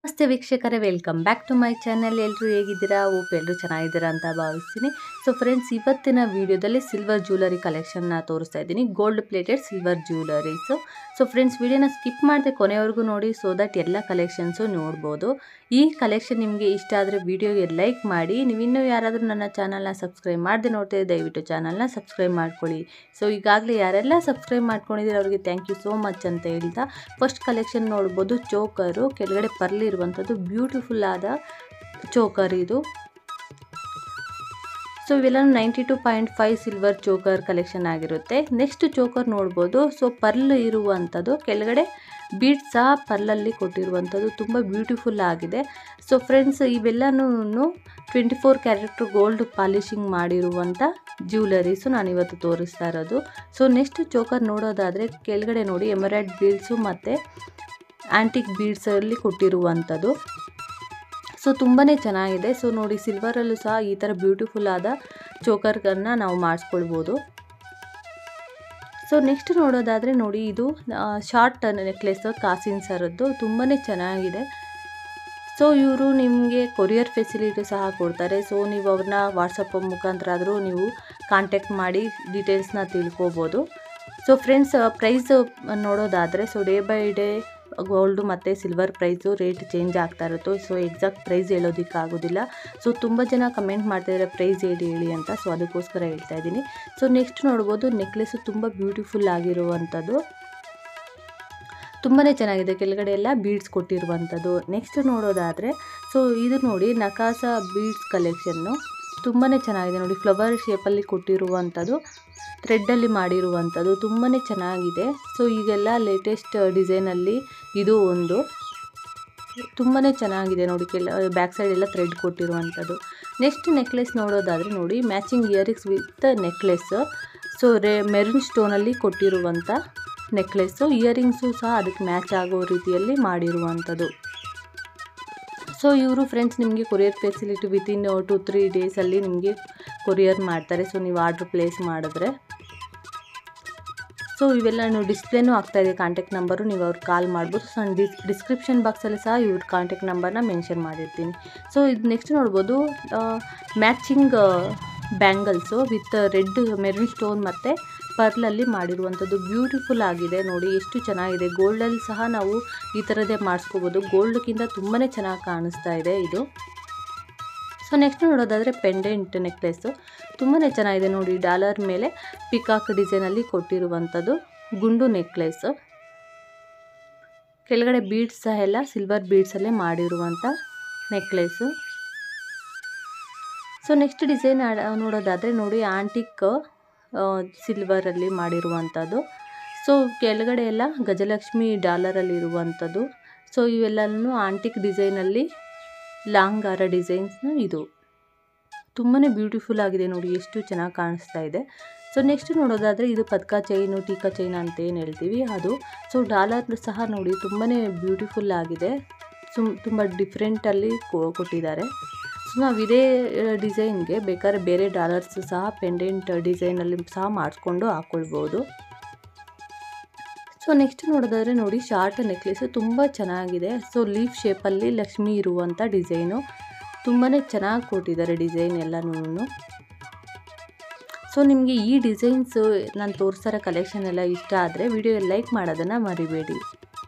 ನಮಸ್ತೆ ವೀಕ್ಷಕರೇ welcome back to my channel ಎಲ್ಲರೂ ಹೇಗಿದ್ದೀರಾ ಓಪ್ ಎಲ್ಲರೂ ಚೆನ್ನಾಗಿದ್ದೀರಾ ಅಂತ ಭಾವಿಸ್ತೀನಿ ಸೊ ಫ್ರೆಂಡ್ಸ್ ಇವತ್ತಿನ ವಿಡಿಯೋದಲ್ಲಿ ಸಿಲ್ವರ್ ಜ್ಯುವೆಲರಿ ಕಲೆಕ್ಷನ್ನ ತೋರಿಸ್ತಾ ಇದ್ದೀನಿ gold plated silver jewelleries so friends ವಿಡಿಯೋನ ಸ್ಕಿಪ್ ಮಾಡದೆ ಕೊನೆವರೆಗೂ ನೋಡಿ ಸೊ ದಟ್ ಎಲ್ಲ ಕಲೆಕ್ಷನ್ಸು ನೋಡ್ಬೋದು ಈ ಕಲೆಕ್ಷನ್ ನಿಮಗೆ ಇಷ್ಟ ಆದರೆ ವಿಡಿಯೋಗೆ ಲೈಕ್ ಮಾಡಿ ನೀವು ಇನ್ನೂ ಯಾರಾದರೂ ನನ್ನ ಚಾನಲ್ನ ಸಬ್ಸ್ಕ್ರೈಬ್ ಮಾಡದೆ ನೋಡ್ತಾ ದಯವಿಟ್ಟು ಚಾನಲ್ನ ಸಬ್ಸ್ಕ್ರೈಬ್ ಮಾಡ್ಕೊಳ್ಳಿ ಸೊ ಈಗಾಗಲೇ ಯಾರೆಲ್ಲ ಸಬ್ಸ್ಕ್ರೈಬ್ ಮಾಡ್ಕೊಂಡಿದ್ದೀರ ಅವರಿಗೆ ಥ್ಯಾಂಕ್ ಯು ಸೋ ಮಚ್ ಅಂತ ಹೇಳ್ತಾ ಫಸ್ಟ್ ಕಲೆಕ್ಷನ್ ನೋಡ್ಬೋದು ಚೋಕರು ಕೆಳಗಡೆ ಪರ್ಲ್ ಇರುವಂಥದ್ದು ಬ್ಯೂಟಿಫುಲ್ ಆದ ಚೋಕರ್ ಇದು ಸೊ ಇವೆಲ್ಲ ninety two point five silver choker collection ಆಗಿರುತ್ತೆ ನೆಕ್ಸ್ಟ್ ಚೋಕರ್ ನೋಡ್ಬೋದು ಸೊ ಪರ್ಲ್ ಇರುವಂಥದ್ದು ಕೆಳಗಡೆ ಬೀಡ್ಸ್ ಸಹ ಪರ್ಲಲ್ಲಿ ಕೊಟ್ಟಿರುವಂಥದ್ದು ತುಂಬ ಬ್ಯೂಟಿಫುಲ್ ಆಗಿದೆ ಸೊ ಫ್ರೆಂಡ್ಸ್ ಇವೆಲ್ಲನೂ twenty four character gold polishing ಮಾಡಿರುವಂಥ ಜ್ಯುವೆಲರೀಸು ನಾನಿವತ್ತು ತೋರಿಸ್ತಾ ಇರೋದು ಸೊ ನೆಕ್ಸ್ಟ್ ಚೋಕರ್ ನೋಡೋದಾದರೆ ಕೆಳಗಡೆ ನೋಡಿ ಎಮರಾಯ್ಡ್ ಬೀಡ್ಸು ಮತ್ತು ಆ್ಯಂಟಿಕ್ ಬೀಡ್ಸಲ್ಲಿ ಕೊಟ್ಟಿರುವಂಥದ್ದು ಸೊ ತುಂಬಾ ಚೆನ್ನಾಗಿದೆ ಸೊ ನೋಡಿ ಸಿಲ್ವರಲ್ಲೂ ಸಹ ಈ ಥರ ಬ್ಯೂಟಿಫುಲ್ ಆದ ಚೋಕರ್ಗಳನ್ನ ನಾವು ಮಾಡಿಸ್ಕೊಳ್ಬೋದು ಸೊ ನೆಕ್ಸ್ಟ್ ನೋಡೋದಾದರೆ ನೋಡಿ ಇದು ಶಾರ್ಟ್ ನೆಕ್ಲೆಸ್ ಕಾಸಿನ್ ಸರದ್ದು ತುಂಬಾ ಚೆನ್ನಾಗಿದೆ ಸೊ ಇವರು ನಿಮಗೆ ಕೊರಿಯರ್ ಫೆಸಿಲಿಟಿ ಸಹ ಕೊಡ್ತಾರೆ ಸೊ ನೀವು ಅವ್ರನ್ನ ವಾಟ್ಸಪ್ ಮುಖಾಂತರ ಆದರೂ ನೀವು ಕಾಂಟ್ಯಾಕ್ಟ್ ಮಾಡಿ ಡೀಟೇಲ್ಸ್ನ ತಿಳ್ಕೊಬೋದು ಸೊ ಫ್ರೆಂಡ್ಸ್ ಪ್ರೈಸ್ ನೋಡೋದಾದರೆ so day by day gold ಮತ್ತು ಸಿಲ್ವರ್ ಪ್ರೈಸು ರೇಟ್ ಚೇಂಜ್ ಆಗ್ತಾ ಇರುತ್ತೆ ಸೊ ಎಕ್ಸಾಕ್ಟ್ ಪ್ರೈಸ್ ಹೇಳೋದಕ್ಕಾಗೋದಿಲ್ಲ ಸೊ ತುಂಬ ಜನ ಕಮೆಂಟ್ ಮಾಡ್ತಾಯಿದ್ದಾರೆ ಪ್ರೈಸ್ ಹೇಳಿ ಹೇಳಿ ಅಂತ ಸೊ ಅದಕ್ಕೋಸ್ಕರ ಹೇಳ್ತಾ ಇದ್ದೀನಿ ಸೊ ನೆಕ್ಸ್ಟ್ ನೋಡ್ಬೋದು ನೆಕ್ಲೆಸ್ಸು ತುಂಬ ಬ್ಯೂಟಿಫುಲ್ ಆಗಿರುವಂಥದ್ದು ತುಂಬಾ ಚೆನ್ನಾಗಿದೆ ಕೆಳಗಡೆ ಎಲ್ಲ ಬೀಡ್ಸ್ ಕೊಟ್ಟಿರುವಂಥದ್ದು ನೆಕ್ಸ್ಟ್ ನೋಡೋದಾದರೆ ಸೊ ಇದು ನೋಡಿ ನಕಾಸ ಬೀಡ್ಸ್ ಕಲೆಕ್ಷನ್ನು ತುಂಬಾ ಚೆನ್ನಾಗಿದೆ ನೋಡಿ ಫ್ಲವರ್ ಶೇಪಲ್ಲಿ ಕೊಟ್ಟಿರುವಂಥದ್ದು ಥ್ರೆಡ್ಡಲ್ಲಿ ಮಾಡಿರುವಂಥದ್ದು ತುಂಬಾ ಚೆನ್ನಾಗಿದೆ ಸೊ ಈಗೆಲ್ಲ ಲೇಟೆಸ್ಟ್ ಡಿಸೈನಲ್ಲಿ ಇದು ಒಂದು ತುಂಬಾ ಚೆನ್ನಾಗಿದೆ ನೋಡಿ ಕೆಲ ಬ್ಯಾಕ್ ಸೈಡ್ ಎಲ್ಲ ಥ್ರೆಡ್ ಕೊಟ್ಟಿರುವಂಥದ್ದು ನೆಕ್ಸ್ಟ್ ನೆಕ್ಲೆಸ್ ನೋಡೋದಾದರೆ ನೋಡಿ matching earrings with necklace so red maroon ಸ್ಟೋನಲ್ಲಿ ಕೊಟ್ಟಿರುವಂಥ ನೆಕ್ಲೆಸ್ಸು ಇಯರಿಂಗ್ಸು ಸಹ ಅದಕ್ಕೆ ಮ್ಯಾಚ್ ಆಗೋ ರೀತಿಯಲ್ಲಿ ಮಾಡಿರುವಂಥದ್ದು ಸೊ ಇವರು ಫ್ರೆಂಡ್ಸ್ ನಿಮಗೆ courier facility within two three ಡೇಸಲ್ಲಿ ನಿಮಗೆ ಕೊರಿಯರ್ ಮಾಡ್ತಾರೆ ಸೊ ನೀವು ಆರ್ಡ್ರ್ ಪ್ಲೇಸ್ ಮಾಡಿದ್ರೆ ಸೊ ಇವೆಲ್ಲ ನೀವು ಡಿಸ್ಪ್ಲೇನೂ ಆಗ್ತಾಯಿದೆ ಕಾಂಟ್ಯಾಕ್ಟ್ ನಂಬರು ನೀವು ಅವ್ರಿಗೆ ಕಾಲ್ ಮಾಡ್ಬೋದು ಸೊ ಡಿಸ್ ಡಿಸ್ಕ್ರಿಪ್ಷನ್ ಬಾಕ್ಸಲ್ಲಿ ಸಹ ಇವ್ರ ಕಾಂಟ್ಯಾಕ್ಟ್ ನಂಬರ್ನ ಮೆನ್ಷನ್ ಮಾಡಿರ್ತೀನಿ ಸೊ ಇದು ನೆಕ್ಸ್ಟ್ ನೋಡ್ಬೋದು matching bangles with red maroon stone ಮತ್ತು ಪರ್ಲಲ್ಲಿ ಮಾಡಿರುವಂಥದ್ದು ಬ್ಯೂಟಿಫುಲ್ ಆಗಿದೆ ನೋಡಿ ಎಷ್ಟು ಚೆನ್ನಾಗಿದೆ ಗೋಲ್ಡಲ್ಲಿ ಸಹ ನಾವು ಈ ಥರದೇ ಮಾಡಿಸ್ಕೋಬೋದು ಗೋಲ್ಡ್ಗಿಂತ ತುಂಬಾ ಚೆನ್ನಾಗಿ ಕಾಣಿಸ್ತಾ ಇದೆ ಇದು ಸೊ ನೆಕ್ಸ್ಟ್ ನೋಡೋದಾದರೆ ಪೆಂಡೆಂಟ್ ನೆಕ್ಲೆಸ್ಸು ತುಂಬಾ ಚೆನ್ನಾಗಿದೆ ನೋಡಿ ಡಾಲರ್ ಮೇಲೆ ಪಿಕಾಕ್ ಡಿಸೈನಲ್ಲಿ ಕೊಟ್ಟಿರುವಂಥದ್ದು ಗುಂಡು ನೆಕ್ಲೆಸ್ಸು ಕೆಳಗಡೆ ಬೀಡ್ಸ್ ಸಹ ಎಲ್ಲ ಸಿಲ್ವರ್ ಬೀಡ್ಸಲ್ಲೇ ಮಾಡಿರುವಂಥ ನೆಕ್ಲೆಸ್ಸು ಸೊ ನೆಕ್ಸ್ಟ್ ಡಿಸೈನ್ ನೋಡೋದಾದರೆ ನೋಡಿ ಆಂಟಿಕ್ ಸಿಲ್ವರಲ್ಲಿ ಮಾಡಿರುವಂಥದ್ದು ಸೊ ಕೆಳಗಡೆ ಎಲ್ಲ ಗಜಲಕ್ಷ್ಮಿ ಡಾಲರಲ್ಲಿ ಇರುವಂಥದ್ದು ಸೊ ಇವೆಲ್ಲನೂ ಆಂಟಿಕ್ ಡಿಸೈನಲ್ಲಿ ಲಾಂಗ್ ಹಾರ ಡಿಸೈನ್ಸ್ನು ಇದು ತುಂಬಾ ಬ್ಯೂಟಿಫುಲ್ ಆಗಿದೆ ನೋಡಿ ಎಷ್ಟು ಚೆನ್ನಾಗಿ ಕಾಣಿಸ್ತಾ ಇದೆ ಸೊ ನೆಕ್ಸ್ಟ್ ನೋಡೋದಾದರೆ ಇದು ಪದ್ಕ ಚೈನು ಟೀಕಾ ಚೈನ್ ಅಂತ ಏನು ಹೇಳ್ತೀವಿ ಅದು ಸೊ ಡಾಲರ್ ಸಹ ನೋಡಿ ತುಂಬಾ ಬ್ಯೂಟಿಫುಲ್ ಆಗಿದೆ ಸುಮ್ ತುಂಬ ಡಿಫ್ರೆಂಟಲ್ಲಿ ಕೊಟ್ಟಿದ್ದಾರೆ ಸೊ ನಾವು ಇದೇ ಡಿಸೈನ್ಗೆ ಬೇಕಾದ್ರೆ ಬೇರೆ ಡಾಲರ್ಸ್ ಸಹ ಪೆಂಡೆಂಟ್ ಡಿಸೈನಲ್ಲಿ ಸಹ ಮಾಡಿಸ್ಕೊಂಡು ಹಾಕ್ಕೊಳ್ಬೋದು ಸೊ ನೆಕ್ಸ್ಟ್ ನೋಡೋದಾದರೆ ನೋಡಿ ಶಾರ್ಟ್ ನೆಕ್ಲೆಸ್ಸು ತುಂಬ ಚೆನ್ನಾಗಿದೆ ಸೊ ಲೀಫ್ ಶೇಪಲ್ಲಿ ಲಕ್ಷ್ಮಿ ಇರುವಂಥ ಡಿಸೈನು ತುಂಬಾ ಚೆನ್ನಾಗಿ ಕೊಟ್ಟಿದ್ದಾರೆ ಡಿಸೈನ್ ಎಲ್ಲನೂ ಸೊ ನಿಮಗೆ ಈ ಡಿಸೈನ್ಸು ನಾನು ತೋರಿಸ್ತಾರ ಕಲೆಕ್ಷನ್ ಎಲ್ಲ ಇಷ್ಟ ಆದರೆ ವಿಡಿಯೋ ಲೈಕ್ ಮಾಡೋದನ್ನು ಮರಿಬೇಡಿ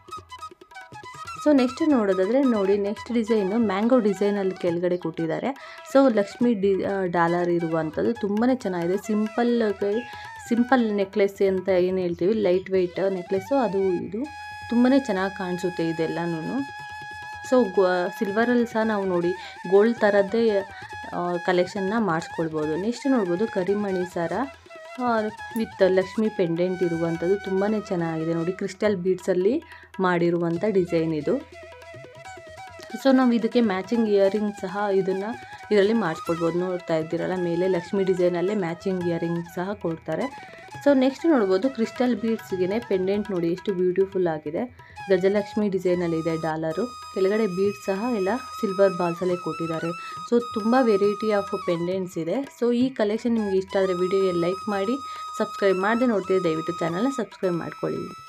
ಸೊ ನೆಕ್ಸ್ಟ್ ನೋಡೋದಾದರೆ ನೋಡಿ ನೆಕ್ಸ್ಟ್ ಡಿಸೈನು ಮ್ಯಾಂಗೋ ಡಿಸೈನಲ್ಲಿ ಕೆಳಗಡೆ ಕೊಟ್ಟಿದ್ದಾರೆ ಸೊ ಲಕ್ಷ್ಮಿ ಡಿ ಡಾಲರ್ ಇರುವಂಥದ್ದು ತುಂಬಾ ಚೆನ್ನಾಗಿದೆ ಸಿಂಪಲ್ ಸಿಂಪಲ್ ನೆಕ್ಲೆಸ್ ಅಂತ ಏನು ಹೇಳ್ತೀವಿ ಲೈಟ್ ವೆಯ್ಟ್ ನೆಕ್ಲೆಸ್ಸು ಅದು ಇದು ತುಂಬಾ ಚೆನ್ನಾಗಿ ಕಾಣಿಸುತ್ತೆ ಇದೆಲ್ಲನೂ ಸೊ ಗೋ ಸಿಲ್ವರಲ್ಲಿ ಸಹ ನಾವು ನೋಡಿ ಗೋಲ್ಡ್ ಥರದ್ದೇ ಕಲೆಕ್ಷನ್ನ ಮಾಡಿಸ್ಕೊಳ್ಬೋದು ನೆಕ್ಸ್ಟ್ ನೋಡ್ಬೋದು ಕರಿಮಣಿ ಸರ ವಿತ್ ಲಕ್ಷ್ಮಿ ಪೆಂಡೆಂಟ್ ಇರುವಂಥದ್ದು ತುಂಬಾ ಚೆನ್ನಾಗಿದೆ ನೋಡಿ ಕ್ರಿಸ್ಟಲ್ ಬೀಡ್ಸಲ್ಲಿ ಮಾಡಿರುವಂಥ ಡಿಸೈನ್ ಇದು ಸೊ ನಾವು ಇದಕ್ಕೆ ಮ್ಯಾಚಿಂಗ್ ಇಯರಿಂಗ್ ಸಹ ಇದನ್ನು ಇದರಲ್ಲಿ ಮಾಡಿಸ್ಕೊಳ್ಬೋದು ನೋಡ್ತಾ ಇದ್ದೀರಲ್ಲ ಮೇಲೆ ಲಕ್ಷ್ಮಿ ಡಿಸೈನಲ್ಲೇ ಮ್ಯಾಚಿಂಗ್ ಇಯರಿಂಗ್ ಸಹ ಕೊಡ್ತಾರೆ ಸೊ ನೆಕ್ಸ್ಟ್ ನೋಡ್ಬೋದು ಕ್ರಿಸ್ಟಲ್ ಬೀಡ್ಸ್ಗೆ ಪೆಂಡೆಂಟ್ ನೋಡಿ ಎಷ್ಟು ಬ್ಯೂಟಿಫುಲ್ ಆಗಿದೆ ಗಜಲಕ್ಷ್ಮಿ ಡಿಸೈನಲ್ಲಿದೆ ಡಾಲರು ಕೆಳಗಡೆ ಬೀಡ್ಸ್ ಸಹ ಎಲ್ಲ ಸಿಲ್ವರ್ ಬಾಲ್ಸಲ್ಲೇ ಕೊಟ್ಟಿದ್ದಾರೆ ಸೊ ತುಂಬ ವೆರೈಟಿ ಆಫ್ ಪೆಂಡೆಂಟ್ಸ್ ಇದೆ ಸೊ ಈ ಕಲೆಕ್ಷನ್ ನಿಮಗೆ ಇಷ್ಟ ಆದರೆ ವಿಡಿಯೋಗೆ ಲೈಕ್ ಮಾಡಿ ಸಬ್ಸ್ಕ್ರೈಬ್ ಮಾಡದೆ ನೋಡ್ತೀವಿ ದಯವಿಟ್ಟು ಚಾನಲ್ನ ಸಬ್ಸ್ಕ್ರೈಬ್ ಮಾಡ್ಕೊಳ್ಳಿ